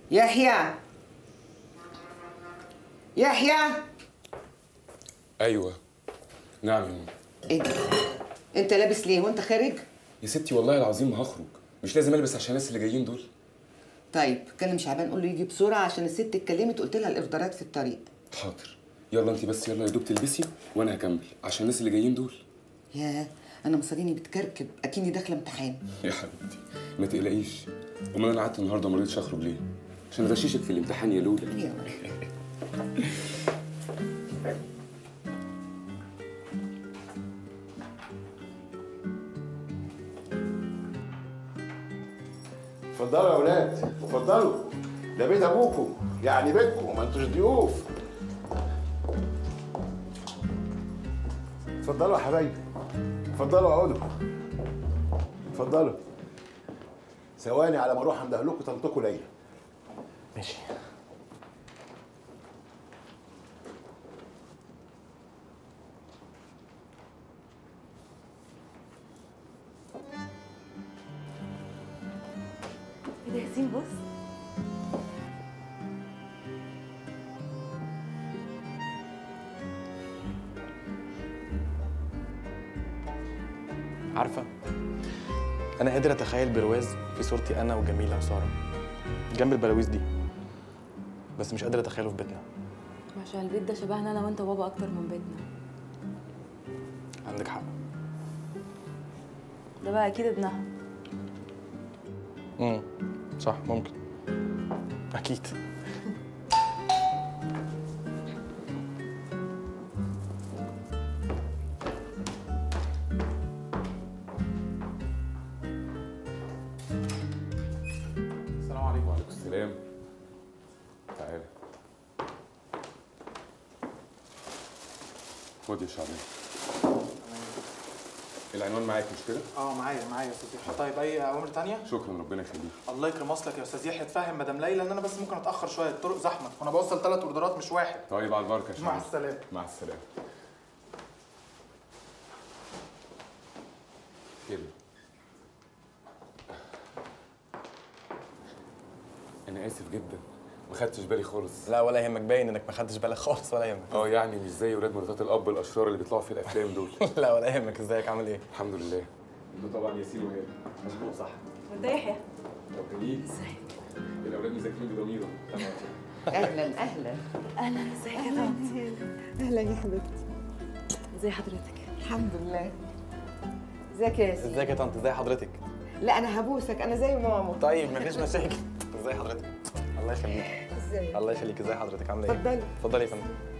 يحيى يحيى ايوه نعم يا ماما ايه ده؟ انت لابس ليه وانت خارج يا ستي والله العظيم ما هخرج مش لازم البس عشان الناس اللي جايين دول طيب كلم شعبان قول له يجي بسرعه عشان الست اتكلمت قلت لها الاوردرات في الطريق حاضر يلا انت بس يلا يا دوب تلبسي وانا هكمل عشان الناس اللي جايين دول ياه انا مصاريني بتكركب اكني داخله امتحان يا حبيبتي ما تقلقيش امال انا قعدت النهارده ما رضيتش اخرج ليه عشان اغششك في الامتحان يا لولا يا ولد. اتفضلوا يا اولاد اتفضلوا ده بيت ابوكم يعني بيتكم ما انتوش ضيوف اتفضلوا يا حبايبي اتفضلوا اقعدوا اتفضلوا ثواني على ما اروح انده لكم طنطكم ليلى ماشي ايه ده ياسين بص عارفه انا قادر اتخيل برواز في صورتي انا وجميله وساره جنب البلاويز دي بس مش قادر اتخيله في بيتنا عشان البيت ده شبهنا انا وانت وبابا اكتر من بيتنا عندك حق ده بقى اكيد ابنها امم صح ممكن اكيد السلام عليكم وعليكم السلام تعالى خد يا شعبان العنوان معاك مش كده؟ اه معايا معايا يا استاذ يحيى طيب اي اوامر تانية شكرا ربنا يخليك الله يكرم اصلك يا استاذ يحيى تفهم مدام ليلى ان انا بس ممكن اتاخر شويه الطرق زحمه وانا بوصل ثلاث اوردرات مش واحد طيب على البركه يا مع شعبان السلامه مع السلامه كده انا اسف جدا ما خدتش بالي خالص لا ولا يهمك باين انك ما خدتش بالك خالص ولا يهمك اه يعني مش زي ولاد مراتات الاب الاشرار اللي بيطلعوا في الافلام دول لا ولا يهمك ازيك عامل ايه الحمد لله ده طبعا ياسين وهي مظبوط صح وده يحيى طب جميل الاولاد مذاكرين بضميرهم اهلا اهلا اهلا ازيك يا طنط اهلا يا حبيبتي ازي حضرتك الحمد لله ازيك يا ياسين ازيك يا طنط ازي حضرتك لا انا هبوسك انا زي ماما طيب مفيش مشاكل ازي حضرتك الله يخليك ازاي الله يخليك ازي حضرتك عامله ايه اتفضلي. اتفضلي يا فندم